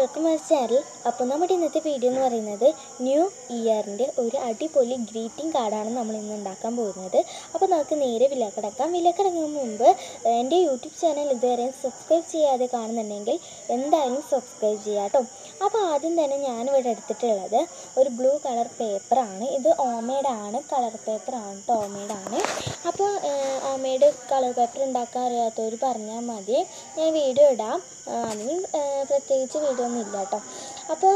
welcome my channel അപ്പോൾ നമ്മുടെ ഇന്നത്തെ വീഡിയോ എന്ന് പറയുന്നത് ന്യൂ ഇയറിൻ്റെ ഒരു അടിപൊളി ഗ്രീറ്റിംഗ് കാർഡാണ് നമ്മൾ ഇന്ന് ഉണ്ടാക്കാൻ പോകുന്നത് അപ്പോൾ നമുക്ക് നേരെ വിലക്കിടക്കാം വിലക്കിടങ്ങുന്നതിന് മുമ്പ് എൻ്റെ യൂട്യൂബ് ചാനൽ ഇതുവരെ സബ്സ്ക്രൈബ് ചെയ്യാതെ കാണുന്നുണ്ടെങ്കിൽ എന്തായാലും സബ്സ്ക്രൈബ് ചെയ്യാം കേട്ടോ അപ്പോൾ ആദ്യം തന്നെ ഞാനിവിടെ എടുത്തിട്ടുള്ളത് ഒരു ബ്ലൂ കളർ പേപ്പറാണ് ഇത് ഓമേഡ് ആണ് കളർ പേപ്പറാണ് കേട്ടോ ഓമേഡ് ആണ് അപ്പോൾ ഓമേഡ് കളർ പേപ്പർ ഉണ്ടാക്കാൻ അറിയാത്തവർ പറഞ്ഞാൽ മതി ഞാൻ വീഡിയോ ഇടാം ആ, അതിന് ആ, പ്രത്യേകിച്ച് വീഡിയോ ഒന്നും ഇല്ല കേട്ടോ അപ്പോൾ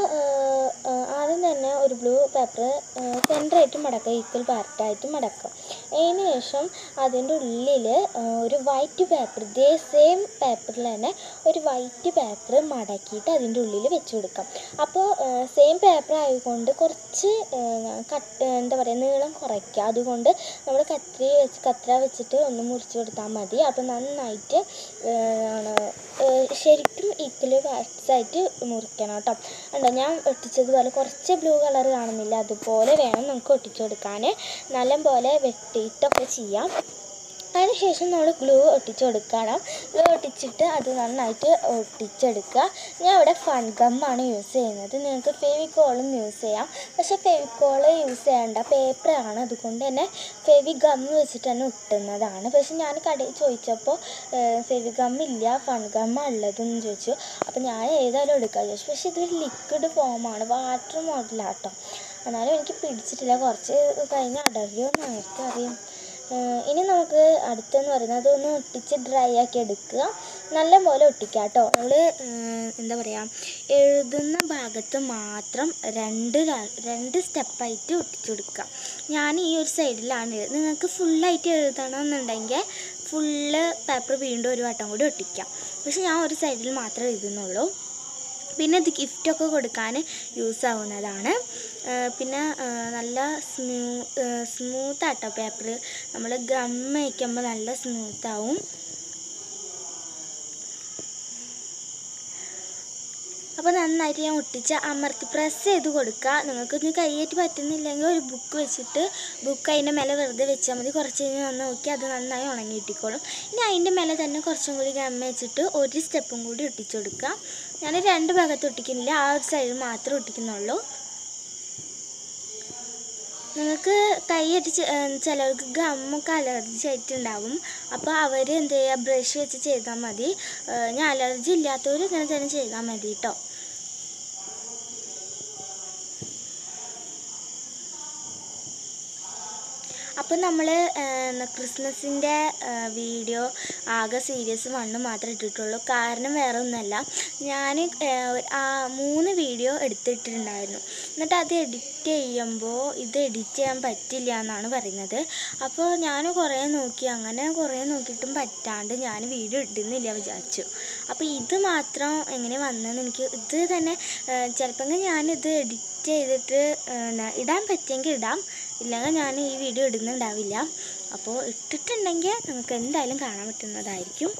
ആദ്യം തന്നെ ഒരു ബ്ലൂ പേപ്പർ സെൻറ്ററായിട്ട് മടക്കുക ഈക്വൽ പാർട്ടായിട്ട് മടക്കുക അതിന് ശേഷം അതിൻ്റെ ഉള്ളിൽ ഒരു വൈറ്റ് പേപ്പർ ഇതേ സെയിം പേപ്പറിൽ തന്നെ ഒരു വൈറ്റ് പേപ്പർ മടക്കിയിട്ട് അതിൻ്റെ ഉള്ളിൽ വെച്ച് കൊടുക്കാം അപ്പോൾ സെയിം പേപ്പർ ആയതുകൊണ്ട് കുറച്ച് കട്ട് എന്താ പറയുക നീളം കുറയ്ക്കുക അതുകൊണ്ട് നമ്മൾ കത്രി വെച്ച് കത്ര വെച്ചിട്ട് ഒന്ന് മുറിച്ച് കൊടുത്താൽ മതി അപ്പോൾ നന്നായിട്ട് ആണ് ശരിക്കും ഈക്വൽ ആയിട്ട് മുറിക്കണം കേട്ടോ ഉണ്ടോ ഞാൻ ഒട്ടിച്ചതുപോലെ കുറച്ച് ബ്ലൂ കളർ കാണുന്നില്ല അതുപോലെ വേണം നമുക്ക് ഒട്ടിച്ചു കൊടുക്കാൻ നല്ല പോലെ വെട്ടിയിട്ടൊക്കെ ചെയ്യാം അതിനുശേഷം നമ്മൾ ഗ്ലൂ ഒട്ടിച്ച് കൊടുക്കണം ഗ്ലൂ ഒട്ടിച്ചിട്ട് അത് നന്നായിട്ട് ഒട്ടിച്ചെടുക്കുക ഞാൻ ഇവിടെ ഫൺ ഗമ്മാണ് യൂസ് ചെയ്യുന്നത് നിങ്ങൾക്ക് ഫെവിക്കോളും യൂസ് ചെയ്യാം പക്ഷേ ഫെവിക്കോള് യൂസ് ചെയ്യേണ്ട പേപ്പറാണ് അതുകൊണ്ട് തന്നെ ഫെവി ഗം വെച്ചിട്ട് തന്നെ ഒട്ടുന്നതാണ് പക്ഷെ ഞാൻ കടയിൽ ചോദിച്ചപ്പോൾ ഫെവി ഗം ഇല്ല ഫൺ ഗമ്മാണ് ഉള്ളതെന്ന് ചോദിച്ചു അപ്പോൾ ഞാൻ ഏതായാലും എടുക്കാൻ ചോദിച്ചു പക്ഷേ ഇതൊരു ലിക്വിഡ് ഫോമാണ് വാട്ടർ മോഡലാട്ടോ എന്നാലും എനിക്ക് പിടിച്ചിട്ടില്ല കുറച്ച് കഴിഞ്ഞ് അടറിയോന്ന് ആർക്കറിയാം ഏഹ് ഇനി നമുക്ക് അടുത്തെന്ന് പറയുന്നത് അതൊന്ന് ഒട്ടിച്ച് ഡ്രൈ ആക്കി എടുക്കുക നല്ല പോലെ ഒട്ടിക്കുക കേട്ടോ നമ്മൾ എന്താ പറയുക എഴുതുന്ന ഭാഗത്ത് മാത്രം രണ്ട് ര- രണ്ട് സ്റ്റെപ്പായിട്ട് ഒട്ടിച്ചു കൊടുക്കുക ഞാൻ ഈ ഒരു സൈഡിലാണ് എഴുതുന്നത് നിങ്ങൾക്ക് ഫുള്ളായിട്ട് എഴുതണമെന്നുണ്ടെങ്കിൽ ഫുള്ള് പേപ്പർ വീണ്ടും ഒരു വട്ടം കൂടി ഒട്ടിക്കാം പക്ഷെ ഞാൻ ഒരു സൈഡിൽ മാത്രമേ എഴുതുന്നുള്ളൂ പിന്നെ ഇത് ഗിഫ്റ്റൊക്കെ കൊടുക്കാൻ യൂസ് ആവുന്നതാണ് ആ, പിന്നെ ആ, നല്ല സ്മൂ സ്മൂത്ത് ആട്ടോ പേപ്പർ നമ്മൾ ഗം വയ്ക്കുമ്പോൾ നല്ല സ്മൂത്ത് ആവും അപ്പോൾ നന്നായിട്ട് ഞാൻ ഒട്ടിച്ച് അമർത്തി പ്രസ് ചെയ്ത് കൊടുക്കുക നിങ്ങൾക്ക് ഇനി കൈയേറ്റ് പറ്റുന്നില്ലെങ്കിൽ ഒരു ബുക്ക് വെച്ചിട്ട് ബുക്ക് അതിൻ്റെ മേലെ വെറുതെ വെച്ചാൽ മതി കുറച്ച് കഴിഞ്ഞ് നന്ന് നോക്കി അത് നന്നായി ഉണങ്ങി ഇട്ടിക്കോളും ഇനി അതിൻ്റെ മേലെ തന്നെ കുറച്ചും കൂടി ഗമ്മ വെച്ചിട്ട് ഒരു സ്റ്റെപ്പും കൂടി ഒട്ടിച്ചു കൊടുക്കുക ഞാൻ രണ്ട് ഭാഗത്ത് ഒട്ടിക്കുന്നില്ല ആ ഒരു സൈഡ് മാത്രമേ ഒട്ടിക്കുന്നുള്ളൂ നിങ്ങൾക്ക് കൈയടിച്ച് ചിലർക്ക് ഗമ്മൊക്കെ അലർജി ആയിട്ടുണ്ടാവും അപ്പോൾ അവർ എന്ത് ചെയ്യുക ബ്രഷ് വെച്ച് ചെയ്താൽ മതി ഏഹ് ഞാൻ അലർജി ഇല്ലാത്തവർ ഇങ്ങനെ തന്നെ ചെയ്താൽ മതി കേട്ടോ അപ്പോൾ നമ്മൾ ക്രിസ്മസിൻ്റെ വീഡിയോ ആകെ സീരിയസ് വണ്ണ് മാത്രമേ ഇട്ടിട്ടുള്ളൂ കാരണം വേറെ ഒന്നുമല്ല ഞാൻ ആ മൂന്ന് വീഡിയോ എടുത്തിട്ടുണ്ടായിരുന്നു എന്നിട്ട് അത് എഡിറ്റ് ചെയ്യുമ്പോൾ ഇത് എഡിറ്റ് ചെയ്യാൻ പറ്റില്ല എന്നാണ് പറയുന്നത് അപ്പോൾ ഞാൻ കുറേ നോക്കി അങ്ങനെ കുറേ നോക്കിയിട്ടും പറ്റാണ്ട് ഞാൻ വീഡിയോ ഇടുന്നില്ല വിചാരിച്ചു അപ്പോൾ ഇത് മാത്രം എങ്ങനെ വന്നതെന്ന് എനിക്ക് ഇത് തന്നെ ചിലപ്പോൾ ഞാനിത് എഡിറ്റ് ചെയ്തിട്ട് ഏഹ്, ഇടാൻ പറ്റിയെങ്കിൽ ഇടാം ഇല്ലെങ്കിൽ ഞാൻ ഈ വീഡിയോ ഇടുന്നുണ്ടാവില്ല അപ്പോൾ ഇട്ടിട്ടുണ്ടെങ്കിൽ നിങ്ങൾക്ക് എന്തായാലും കാണാൻ പറ്റുന്നതായിരിക്കും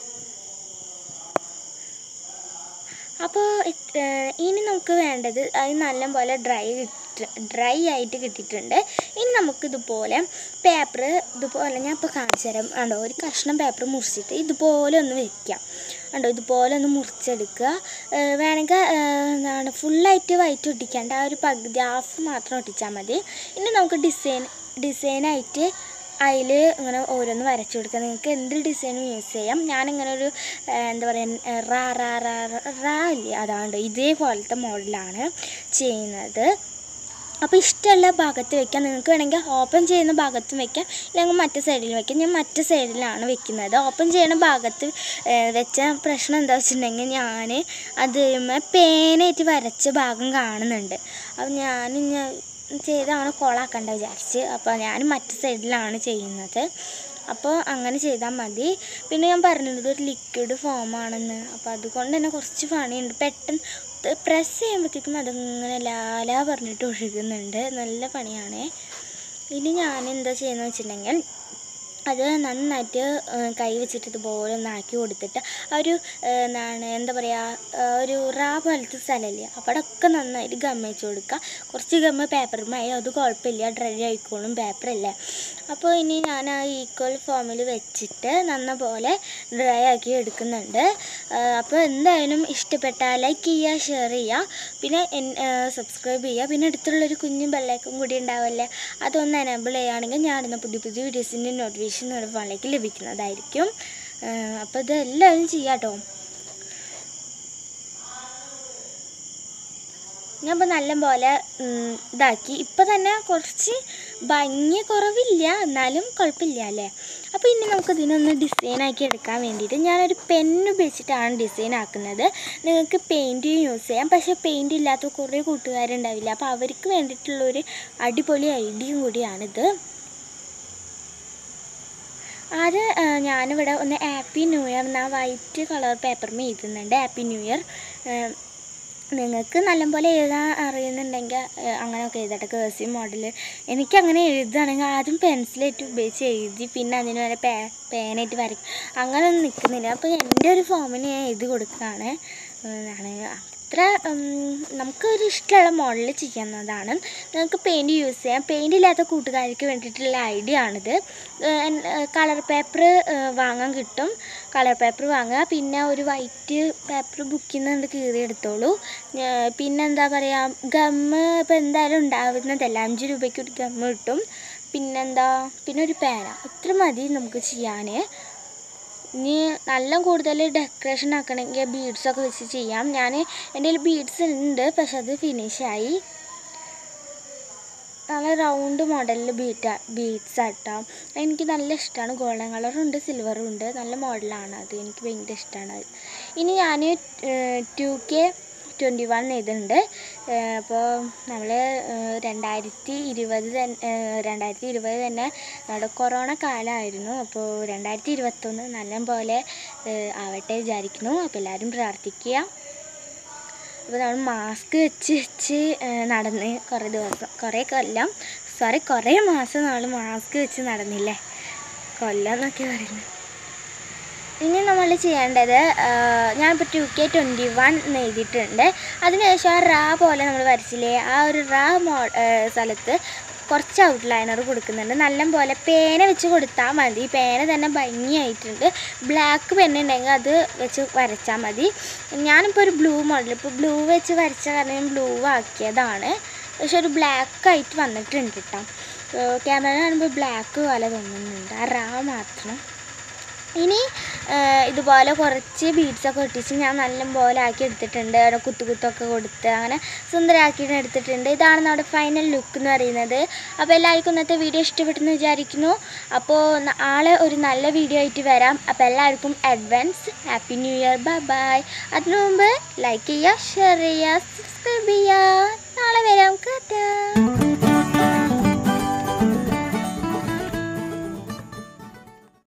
അപ്പോൾ ഇത്, ഏഹ്, ഇനി നമുക്ക് വേണ്ടത് അത് നല്ലപോലെ ഡ്രൈ ഡ്രൈ ആയിട്ട് കിട്ടിയിട്ടുണ്ട് ഇനി നമുക്ക് ഇതുപോലെ പേപ്പർ ഇതുപോലെ ഞാൻ ഇപ്പോൾ കാണിച്ചു തരാം കണ്ടോ ഒരു കഷ്ണം പേപ്പർ മുറിച്ചിട്ട് ഇതുപോലെ ഒന്ന് വെക്കാം കണ്ടോ ഇതുപോലെ ഒന്ന് മുറിച്ചെടുക്കുക ഏഹ് വേണമെങ്കിൽ ഏഹ് എന്താണ് ഫുള്ളായിട്ട് വൈറ്റ് ഒട്ടിക്കേണ്ട ആ ഒരു പകുതി ഹാഫ് മാത്രം ഒട്ടിച്ചാൽ മതി ഇനി നമുക്ക് ഡിസൈൻ ഡിസൈനായിട്ട് അതിൽ ഇങ്ങനെ ഓരോന്ന് വരച്ചു കൊടുക്കുക നിങ്ങൾക്ക് എന്ത് ഡിസൈനും യൂസ് ചെയ്യാം ഞാനിങ്ങനെ ഒരു ഏഹ് എന്താ പറയുക റാ റാ റാ റാ- റാ ഇല്ലേ അതാണ്ട് ഇതേപോലത്തെ മോഡലാണ് ചെയ്യുന്നത് അപ്പോൾ ഇഷ്ടമുള്ള ഭാഗത്ത് വെക്കാം നിങ്ങൾക്ക് വേണമെങ്കിൽ ഓപ്പൺ ചെയ്യുന്ന ഭാഗത്തും വെക്കാം ഇല്ലെങ്കിൽ മറ്റേ സൈഡിൽ വെക്കാം ഞാൻ മറ്റേ സൈഡിലാണ് വെക്കുന്നത് ഓപ്പൺ ചെയ്യുന്ന ഭാഗത്ത് ഏഹ്, വെച്ച പ്രശ്നം എന്താ വെച്ചിട്ടുണ്ടെങ്കിൽ ഞാൻ അത് പേനായിട്ട് വരച്ച ഭാഗം കാണുന്നുണ്ട് അപ്പോൾ ഞാൻ ഞാൻ ചെയ്താണ് കൊളാക്കണ്ട വിചാരിച്ച് അപ്പോൾ ഞാൻ മറ്റേ സൈഡിലാണ് ചെയ്യുന്നത് അപ്പോൾ അങ്ങനെ ചെയ്താൽ മതി പിന്നെ ഞാൻ പറഞ്ഞത് ഒരു ലിക്വിഡ് ഫോമാണെന്ന് അപ്പോൾ അതുകൊണ്ട് തന്നെ കുറച്ച് പണിയുണ്ട് പെട്ടെന്ന് പ്രസ് ചെയ്യുമ്പോഴത്തേക്കും അതിങ്ങനെ ലാലാ പറഞ്ഞിട്ട് ഒഴുകുന്നുണ്ട് നല്ല പണിയാണ് ഇനി ഞാൻ എന്താ ചെയ്യുന്നത് വെച്ചിട്ടുണ്ടെങ്കിൽ അത് നന്നായിട്ട് ഏഹ്, കൈ വെച്ചിട്ട് ഇതുപോലെ ഒന്ന് ആക്കി കൊടുത്തിട്ട് ആ ഒരു ഏഹ്, എന്താണ് എന്താ പറയുക ഒരു റാ പോലത്തെ സ്ഥലമില്ലേ അവിടെ ഒക്കെ നന്നായിട്ട് ഗമ്മ വെച്ച് കൊടുക്കുക കുറച്ച് ഗമ്മ പേപ്പറുമായി അത് കുഴപ്പമില്ല ഡ്രൈ ആയിക്കോളും പേപ്പറല്ലേ അപ്പോൾ ഇനി ഞാൻ ആ ഈക്വൽ ഫോമിൽ വെച്ചിട്ട് നന്ന പോലെ ഡ്രൈ ആക്കി എടുക്കുന്നുണ്ട് ഏഹ്, അപ്പോൾ എന്തായാലും ഇഷ്ടപ്പെട്ടാൽ ലൈക്ക് ചെയ്യുക ഷെയർ ചെയ്യുക പിന്നെ സബ്സ്ക്രൈബ് ചെയ്യുക പിന്നെ അടുത്തുള്ളൊരു കുഞ്ഞു ബെല്ലൈക്കും കൂടി ഉണ്ടാവല്ലേ അതൊന്ന് എനേബിൾ ചെയ്യുകയാണെങ്കിൽ ഞാൻ ഇടുന്ന പുതിയ പുതിയ വീഡിയോസിൻ്റെ നോട്ടിഫിക്കേഷൻ നിങ്ങളുടെ ഫോണിലേക്ക് ലഭിക്കുന്നതായിരിക്കും അപ്പോൾ ഇത് എല്ലാവരും ചെയ്യാം കേട്ടോ ഞാൻ ഇപ്പോൾ നല്ലപോലെ ഉം, ഇതാക്കി ഇപ്പം തന്നെ കുറച്ച് ഭംഗി കുറവില്ല എന്നാലും കുഴപ്പമില്ല അല്ലേ അപ്പോൾ ഇനി നമുക്ക് ഇതിനൊന്ന് ഡിസൈൻ ആക്കി എടുക്കാൻ വേണ്ടിയിട്ട് ഞാനൊരു പെന്ന് ഉപയോഗിച്ചിട്ടാണ് ഡിസൈൻ ആക്കുന്നത് നിങ്ങൾക്ക് പെയിൻറ്റ് യൂസ് ചെയ്യാം പക്ഷേ പെയിൻറ്റ് ഇല്ലാത്ത കുറേ കൂട്ടുകാരുണ്ടാവില്ല അപ്പോൾ അവർക്ക് വേണ്ടിയിട്ടുള്ളൊരു അടിപൊളി ഐഡിയയും കൂടിയാണിത് അത് ആ, ഞാനിവിടെ ഒന്ന് ഹാപ്പി ന്യൂ ഇയർ എന്ന വൈറ്റ് കളർ പേപ്പറിൽ എഴുതുന്നുണ്ട് ഹാപ്പി ന്യൂ ഇയർ നിങ്ങൾക്ക് നല്ലപോലെ എഴുതാൻ അറിയുന്നുണ്ടെങ്കിൽ ഏഹ്, അങ്ങനെയൊക്കെ എഴുതട്ടെ കേഴ്സി മോഡൽ എനിക്കങ്ങനെ എഴുതുകയാണെങ്കിൽ ആദ്യം പെൻസിലേറ്റ് ഉപയോഗിച്ച് എഴുതി പിന്നെ അതിന് വരെ പേ പേനായിട്ട് വരയ്ക്കും അങ്ങനെ ഒന്നും നിൽക്കുന്നില്ല അപ്പോൾ എൻ്റെ ഒരു ഫോമിന് ഞാൻ എഴുതി കൊടുക്കുകയാണ് എന്താണ് അത്ര ഉം, നമുക്കൊരു ഇഷ്ടമുള്ള മോഡൽ ചെയ്യുന്നതാണ് നിങ്ങൾക്ക് പെയിൻറ്റ് യൂസ് ചെയ്യാം പെയിൻ്റ് ഇല്ലാത്ത കൂട്ടുകാർക്ക് വേണ്ടിയിട്ടുള്ള ഐഡിയ ആണിത് കളർ പേപ്പർ വാങ്ങാൻ കിട്ടും കളർ പേപ്പർ വാങ്ങുക പിന്നെ ഒരു വൈറ്റ് പേപ്പർ ബുക്കിൽ നിന്ന് കീറിയെടുത്തോളൂ ഞാ- പിന്നെ എന്താ പറയുക ഗമ്മ് ഇപ്പോൾ എന്തായാലും ഉണ്ടാവുന്നതല്ല അഞ്ച് രൂപയ്ക്ക് ഒരു ഗമ്മ് കിട്ടും പിന്നെന്താ പിന്നെ ഒരു പേന ഇത്ര മതി നമുക്ക് ചെയ്യാൻ ഇനി നല്ല കൂടുതൽ ഡെക്കറേഷൻ ആക്കണമെങ്കിൽ ബീഡ്സൊക്കെ വെച്ച് ചെയ്യാം ഞാൻ എൻ്റെ കയ്യിൽ ബീഡ്സ് ഉണ്ട് പക്ഷെ അത് ഫിനിഷായി നല്ല റൗണ്ട് മോഡലിൽ ബീറ്റ ബീഡ്സ് ആട്ടോ എനിക്ക് നല്ല ഇഷ്ടമാണ് ഗോൾഡൻ കളറും ഉണ്ട് സിൽവറും ഉണ്ട് നല്ല മോഡലാണ് അത് എനിക്ക് ഭയങ്കര ഇഷ്ടമാണ് അത് ഇനി ഞാൻ ടു കെ ട്വൻറ്റി വൺ എഴുതുന്നുണ്ട് അപ്പോൾ നമ്മൾ രണ്ടായിരത്തി ഇരുപത് തന്നെ രണ്ടായിരത്തി ഇരുപത് തന്നെ നമ്മുടെ കൊറോണ കാലമായിരുന്നു അപ്പോൾ രണ്ടായിരത്തി ഇരുപത്തൊന്ന് നല്ല പോലെ ഏഹ്, ആവട്ടെ വിചാരിക്കുന്നു അപ്പോൾ എല്ലാവരും പ്രാർത്ഥിക്കുക അപ്പോൾ നമ്മൾ മാസ്ക് വെച്ച് വെച്ച് ഏഹ്, നടന്ന് കുറേ ദിവസം കുറേ കൊല്ലം സോറി കുറേ മാസം നമ്മൾ മാസ്ക് വെച്ച് നടന്നില്ലേ കൊല്ലം എന്നൊക്കെ പറയുന്നത് ഇനി നമ്മൾ ചെയ്യേണ്ടത് ആഹ്, ഞാനിപ്പോൾ ടു കെ ട്വൻറ്റി വൺ എന്ന് എഴുതിയിട്ടുണ്ട് അതിനുശേഷം ആ റാ പോലെ നമ്മൾ വരച്ചില്ലേ ആ ഒരു റാ മോ ഏഹ്, സ്ഥലത്ത് കുറച്ച് ഔട്ട്ലൈനർ കൊടുക്കുന്നുണ്ട് നല്ല പോലെ പേന വെച്ച് കൊടുത്താൽ മതി പേന തന്നെ ഭംഗിയായിട്ടുണ്ട് ബ്ലാക്ക് പെൻ ഉണ്ടെങ്കിൽ അത് വെച്ച് വരച്ചാൽ മതി ഞാനിപ്പോൾ ഒരു ബ്ലൂ മോഡൽ ഇപ്പോൾ ബ്ലൂ വെച്ച് വരച്ച കാരണം ഞാൻ ബ്ലൂ ആക്കിയതാണ് പക്ഷെ ഒരു ബ്ലാക്ക് ആയിട്ട് വന്നിട്ടുണ്ട് കേട്ടോ ക്യാമറ കാണുമ്പോൾ ബ്ലാക്ക് പോലെ തോന്നുന്നുണ്ട് ആ റാ മാത്രം ഇനി ആ, ഇതുപോലെ കുറച്ച് ബീഡ്സൊക്കെ ഒട്ടിച്ച് ഞാൻ നല്ല പോലെ ആക്കി എടുത്തിട്ടുണ്ട് അവിടെ കുത്തുകുത്തൊക്കെ കൊടുത്ത് അങ്ങനെ സുന്ദരമാക്കിയിട്ട് എടുത്തിട്ടുണ്ട് ഇതാണ് നമ്മുടെ ഫൈനൽ ലുക്ക് എന്ന് പറയുന്നത് അപ്പോൾ എല്ലാവർക്കും ഇന്നത്തെ വീഡിയോ ഇഷ്ടപ്പെട്ടെന്ന് വിചാരിക്കുന്നു അപ്പോൾ നാളെ ഒരു നല്ല വീഡിയോ ആയിട്ട് വരാം അപ്പോൾ എല്ലാവർക്കും advance happy new year bye bye അതിനു മുമ്പ് ലൈക്ക് ചെയ്യുക ഷെയർ ചെയ്യുക സബ്സ്ക്രൈബ് ചെയ്യുക നാളെ വരാം കേട്ടോ